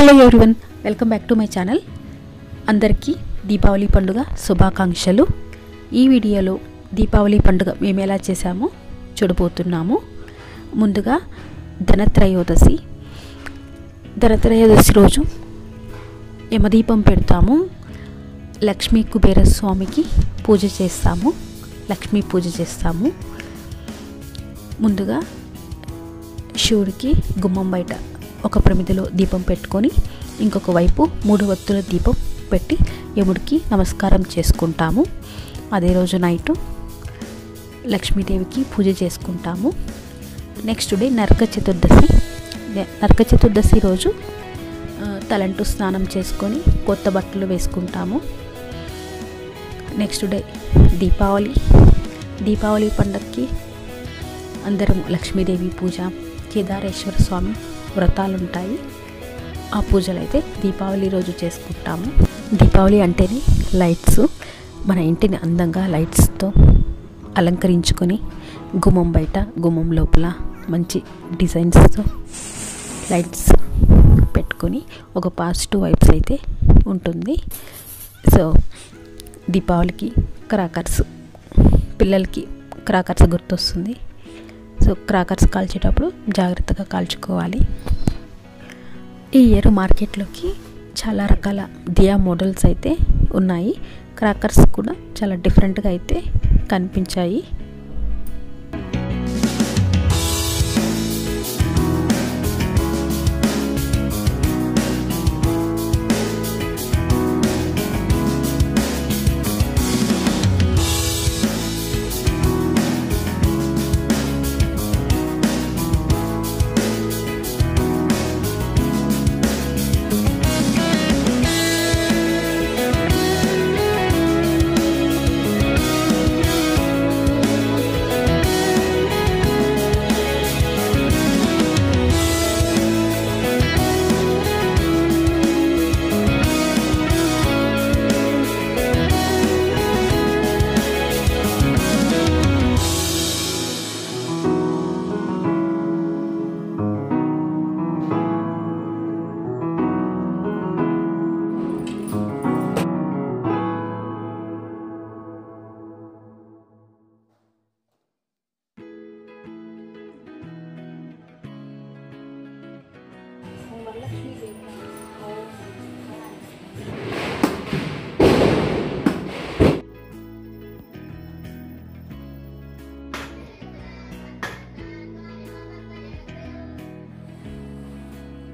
Hello everyone welcome back to my channel అందరికీ దీపావళి పండుగ శుభాకాంక్షలు ఈ వీడియోలో దీపావళి పండుగ మేము ఎలా చేసామో చూడబోతున్నాము ముందుగా ధనత్రయోదశి ధనత్రయోదశి రోజు యమదీపం పెడతాము లక్ష్మీ కుబేర స్వామికి పూజ చేస్తాము లక్ష్మీ పూజ చేస్తాము ముందుగా శివుడికి గుమ్మం బయట ఒక ప్రమిదిలో దీపం పెట్టుకొని ఇంకొక వైపు మూడు వత్తుల దీపం పెట్టి యముడికి నమస్కారం చేసుకుంటాము అదే రోజు నైటు లక్ష్మీదేవికి పూజ చేసుకుంటాము నెక్స్ట్ డే నరక చతుర్దశి నరక చతుర్దశి రోజు ఆ, తలంటు స్నానం చేసుకొని కొత్త బట్టలు వేసుకుంటాము నెక్స్ట్ డే దీపావళి దీపావళి పండగకి అందరం లక్ష్మీదేవి పూజ కేదారేశ్వర స్వామి వ్రతాలు ఉంటాయి ఆ పూజలు అయితే దీపావళి రోజు చేసుకుంటాము దీపావళి అంటేనే లైట్స్ మన ఇంటిని అందంగా లైట్స్తో అలంకరించుకొని గుమ్మం బయట గుమ్మం లోపల మంచి డిజైన్స్తో లైట్స్ పెట్టుకొని ఒక పాజిటివ్ వైబ్స్ అయితే ఉంటుంది సో దీపావళికి క్రాకర్స్ పిల్లలకి క్రాకర్స్ గుర్తొస్తుంది సో క్రాకర్స్ కాల్చేటప్పుడు జాగ్రత్తగా కాల్చుకోవాలి ఈ ఇయర్ మార్కెట్లోకి చాలా రకాల దియా మోడల్స్ అయితే ఉన్నాయి క్రాకర్స్ కూడా చాలా డిఫరెంట్గా అయితే కనిపించాయి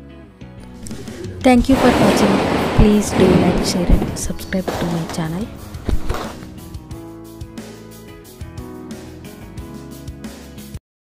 Thank you for watching. Please do like, share and subscribe to my channel.